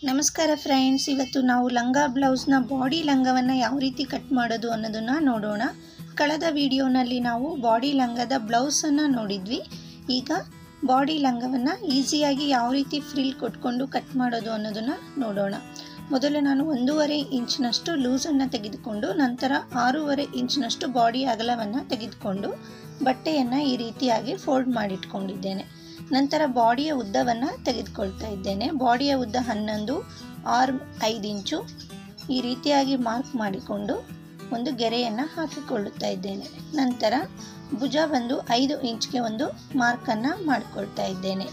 ನಮಸ್ಕಾರ ಫ್ರೆಂಡ್ಸ್ ಇವತ್ತು ನಾವು ಲಂಗ ಬ್ಲೌಸ್ನ ಬಾಡಿ ಲಂಗವನ್ನು ಯಾವ ರೀತಿ ಕಟ್ ಮಾಡೋದು ಅನ್ನೋದನ್ನು ನೋಡೋಣ ಕಳೆದ ವಿಡಿಯೋನಲ್ಲಿ ನಾವು ಬಾಡಿ ಲಂಗದ ಬ್ಲೌಸನ್ನು ನೋಡಿದ್ವಿ ಈಗ ಬಾಡಿ ಲಂಗವನ್ನು ಈಸಿಯಾಗಿ ಯಾವ ರೀತಿ ಫ್ರಿಲ್ ಕೊಟ್ಕೊಂಡು ಕಟ್ ಮಾಡೋದು ಅನ್ನೋದನ್ನು ನೋಡೋಣ ಮೊದಲು ನಾನು ಒಂದೂವರೆ ಇಂಚಿನಷ್ಟು ಲೂಸನ್ನು ತೆಗೆದುಕೊಂಡು ನಂತರ ಆರೂವರೆ ಇಂಚಿನಷ್ಟು ಬಾಡಿ ಅಗಲವನ್ನು ತೆಗೆದುಕೊಂಡು ಬಟ್ಟೆಯನ್ನು ಈ ರೀತಿಯಾಗಿ ಫೋಲ್ಡ್ ಮಾಡಿಟ್ಕೊಂಡಿದ್ದೇನೆ ನಂತರ ಬಾಡಿಯ ಉದ್ದವನ್ನು ತೆಗೆದುಕೊಳ್ತಾ ಇದ್ದೇನೆ ಬಾಡಿಯ ಉದ್ದ ಹನ್ನೊಂದು ಆರ್ಮ್ ಐದು ಇಂಚು ಈ ರೀತಿಯಾಗಿ ಮಾರ್ಕ್ ಮಾಡಿಕೊಂಡು ಒಂದು ಗೆರೆಯನ್ನು ಹಾಕಿಕೊಳ್ಳುತ್ತಾ ಇದ್ದೇನೆ ನಂತರ ಭುಜ ಬಂದು ಐದು ಇಂಚ್ಗೆ ಒಂದು ಮಾರ್ಕನ್ನು ಮಾಡಿಕೊಳ್ತಾ ಇದ್ದೇನೆ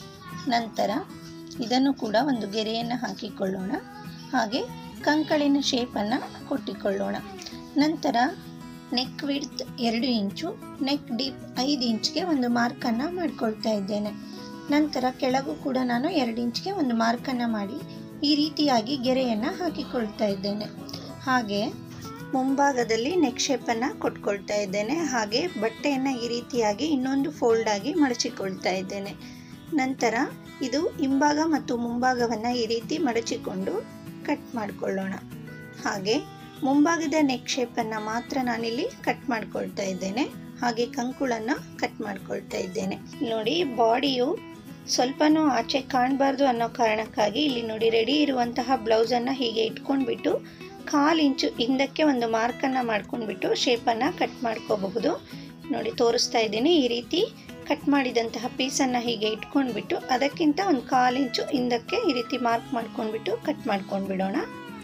ನಂತರ ಇದನ್ನು ಕೂಡ ಒಂದು ಗೆರೆಯನ್ನು ಹಾಕಿಕೊಳ್ಳೋಣ ಹಾಗೆ ಕಂಕಳಿನ ಶೇಪನ್ನು ಕೊಟ್ಟಿಕೊಳ್ಳೋಣ ನಂತರ ನೆಕ್ ವಿಡ್ತ್ ಎರಡು ಇಂಚು ನೆಕ್ ಡೀಪ್ ಐದು ಇಂಚ್ಗೆ ಒಂದು ಮಾರ್ಕನ್ನು ಮಾಡ್ಕೊಳ್ತಾ ಇದ್ದೇನೆ ನಂತರ ಕೆಳಗೂ ಕೂಡ ನಾನು ಎರಡು ಇಂಚ್ಗೆ ಒಂದು ಮಾರ್ಕನ್ನು ಮಾಡಿ ಈ ರೀತಿಯಾಗಿ ಗೆರೆಯನ್ನು ಹಾಕಿಕೊಳ್ತಾ ಇದ್ದೇನೆ ಹಾಗೆ ಮುಂಭಾಗದಲ್ಲಿ ನೆಕ್ ಶೇಪನ್ನು ಕೊಟ್ಕೊಳ್ತಾ ಇದ್ದೇನೆ ಹಾಗೆ ಬಟ್ಟೆಯನ್ನು ಈ ರೀತಿಯಾಗಿ ಇನ್ನೊಂದು ಫೋಲ್ಡಾಗಿ ಮಡಚಿಕೊಳ್ತಾ ಇದ್ದೇನೆ ನಂತರ ಇದು ಹಿಂಭಾಗ ಮತ್ತು ಮುಂಭಾಗವನ್ನು ಈ ರೀತಿ ಮಡಚಿಕೊಂಡು ಕಟ್ ಮಾಡಿಕೊಳ್ಳೋಣ ಹಾಗೆ ಮುಂಭಾಗದ ನೆಕ್ ಶೇಪನ್ನು ಮಾತ್ರ ನಾನಿಲ್ಲಿ ಕಟ್ ಮಾಡ್ಕೊಳ್ತಾ ಇದ್ದೇನೆ ಹಾಗೆ ಕಂಕುಳನ್ನು ಕಟ್ ಮಾಡ್ಕೊಳ್ತಾ ಇದ್ದೇನೆ ನೋಡಿ ಬಾಡಿಯು ಸ್ವಲ್ಪನೂ ಆಚೆ ಕಾಣಬಾರ್ದು ಅನ್ನೋ ಕಾರಣಕ್ಕಾಗಿ ಇಲ್ಲಿ ನೋಡಿ ರೆಡಿ ಇರುವಂತಹ ಬ್ಲೌಸನ್ನು ಹೀಗೆ ಇಟ್ಕೊಂಡ್ಬಿಟ್ಟು ಕಾಲು ಇಂಚು ಹಿಂದಕ್ಕೆ ಒಂದು ಮಾರ್ಕನ್ನು ಮಾಡ್ಕೊಂಡ್ಬಿಟ್ಟು ಶೇಪನ್ನು ಕಟ್ ಮಾಡ್ಕೋಬಹುದು ನೋಡಿ ತೋರಿಸ್ತಾ ಇದ್ದೀನಿ ಈ ರೀತಿ ಕಟ್ ಮಾಡಿದಂತಹ ಪೀಸನ್ನು ಹೀಗೆ ಇಟ್ಕೊಂಡ್ಬಿಟ್ಟು ಅದಕ್ಕಿಂತ ಒಂದು ಕಾಲು ಇಂಚು ಹಿಂದಕ್ಕೆ ಈ ರೀತಿ ಮಾರ್ಕ್ ಮಾಡ್ಕೊಂಡ್ಬಿಟ್ಟು ಕಟ್ ಮಾಡ್ಕೊಂಡ್ಬಿಡೋಣ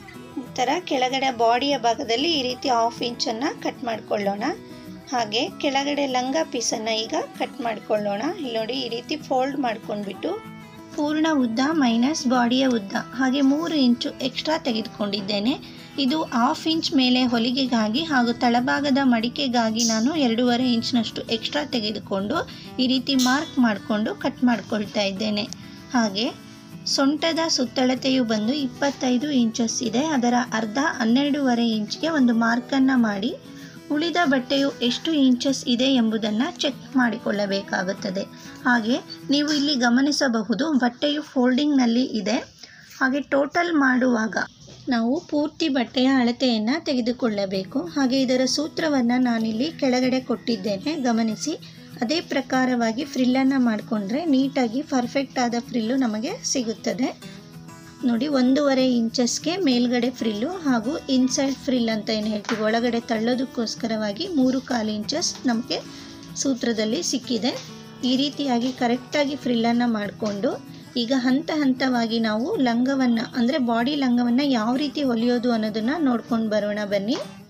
ನಂತರ ಕೆಳಗಡೆ ಬಾಡಿಯ ಭಾಗದಲ್ಲಿ ಈ ರೀತಿ ಹಾಫ್ ಇಂಚನ್ನು ಕಟ್ ಮಾಡ್ಕೊಳ್ಳೋಣ ಹಾಗೆ ಕೆಳಗಡೆ ಲಂಗ ಪೀಸನ್ನು ಈಗ ಕಟ್ ಮಾಡ್ಕೊಳ್ಳೋಣ ಇಲ್ಲಿ ನೋಡಿ ಈ ರೀತಿ ಫೋಲ್ಡ್ ಮಾಡ್ಕೊಂಡ್ಬಿಟ್ಟು ಪೂರ್ಣ ಉದ್ದ ಮೈನಸ್ ಬಾಡಿಯ ಉದ್ದ ಹಾಗೆ ಮೂರು ಇಂಚು ಎಕ್ಸ್ಟ್ರಾ ತೆಗೆದುಕೊಂಡಿದ್ದೇನೆ ಇದು ಹಾಫ್ ಇಂಚ್ ಮೇಲೆ ಹೊಲಿಗೆಗಾಗಿ ಹಾಗೂ ತಳಭಾಗದ ಮಡಿಕೆಗಾಗಿ ನಾನು ಎರಡೂವರೆ ಇಂಚ್ನಷ್ಟು ಎಕ್ಸ್ಟ್ರಾ ತೆಗೆದುಕೊಂಡು ಈ ರೀತಿ ಮಾರ್ಕ್ ಮಾಡಿಕೊಂಡು ಕಟ್ ಮಾಡ್ಕೊಳ್ತಾ ಇದ್ದೇನೆ ಹಾಗೆ ಸೊಂಟದ ಸುತ್ತಳತೆಯು ಬಂದು ಇಪ್ಪತ್ತೈದು ಇಂಚಸ್ ಇದೆ ಅದರ ಅರ್ಧ ಹನ್ನೆರಡೂವರೆ ಇಂಚ್ಗೆ ಒಂದು ಮಾರ್ಕನ್ನು ಮಾಡಿ ಉಳಿದ ಬಟ್ಟೆಯು ಎಷ್ಟು ಇಂಚಸ್ ಇದೆ ಎಂಬುದನ್ನು ಚೆಕ್ ಮಾಡಿಕೊಳ್ಳಬೇಕಾಗುತ್ತದೆ ಹಾಗೆ ನೀವು ಇಲ್ಲಿ ಗಮನಿಸಬಹುದು ಬಟ್ಟೆಯು ಫೋಲ್ಡಿಂಗ್ನಲ್ಲಿ ಇದೆ ಹಾಗೆ ಟೋಟಲ್ ಮಾಡುವಾಗ ನಾವು ಪೂರ್ತಿ ಬಟ್ಟೆಯ ಅಳತೆಯನ್ನು ತೆಗೆದುಕೊಳ್ಳಬೇಕು ಹಾಗೆ ಇದರ ಸೂತ್ರವನ್ನು ನಾನಿಲ್ಲಿ ಕೆಳಗಡೆ ಕೊಟ್ಟಿದ್ದೇನೆ ಗಮನಿಸಿ ಅದೇ ಪ್ರಕಾರವಾಗಿ ಫ್ರಿಲ್ಲನ್ನು ಮಾಡಿಕೊಂಡ್ರೆ ನೀಟಾಗಿ ಪರ್ಫೆಕ್ಟ್ ಆದ ಫ್ರಿಲ್ಲು ನಮಗೆ ಸಿಗುತ್ತದೆ ನೋಡಿ ಒಂದೂವರೆ ಇಂಚಸ್ಗೆ ಮೇಲ್ಗಡೆ ಫ್ರಿಲ್ಲು ಹಾಗೂ ಇನ್ಸೈಡ್ ಫ್ರಿಲ್ ಅಂತ ಏನು ಹೇಳ್ತೀವಿ ಒಳಗಡೆ ತಳ್ಳೋದಕ್ಕೋಸ್ಕರವಾಗಿ ಮೂರು ಕಾಲು ಇಂಚಸ್ ನಮಗೆ ಸೂತ್ರದಲ್ಲಿ ಸಿಕ್ಕಿದೆ ಈ ರೀತಿಯಾಗಿ ಕರೆಕ್ಟಾಗಿ ಫ್ರಿಲ್ಲನ್ನು ಮಾಡಿಕೊಂಡು ಈಗ ಹಂತ ಹಂತವಾಗಿ ನಾವು ಲಂಗವನ್ನು ಅಂದರೆ ಬಾಡಿ ಲಂಗವನ್ನು ಯಾವ ರೀತಿ ಹೊಲಿಯೋದು ಅನ್ನೋದನ್ನು ನೋಡ್ಕೊಂಡು ಬರೋಣ ಬನ್ನಿ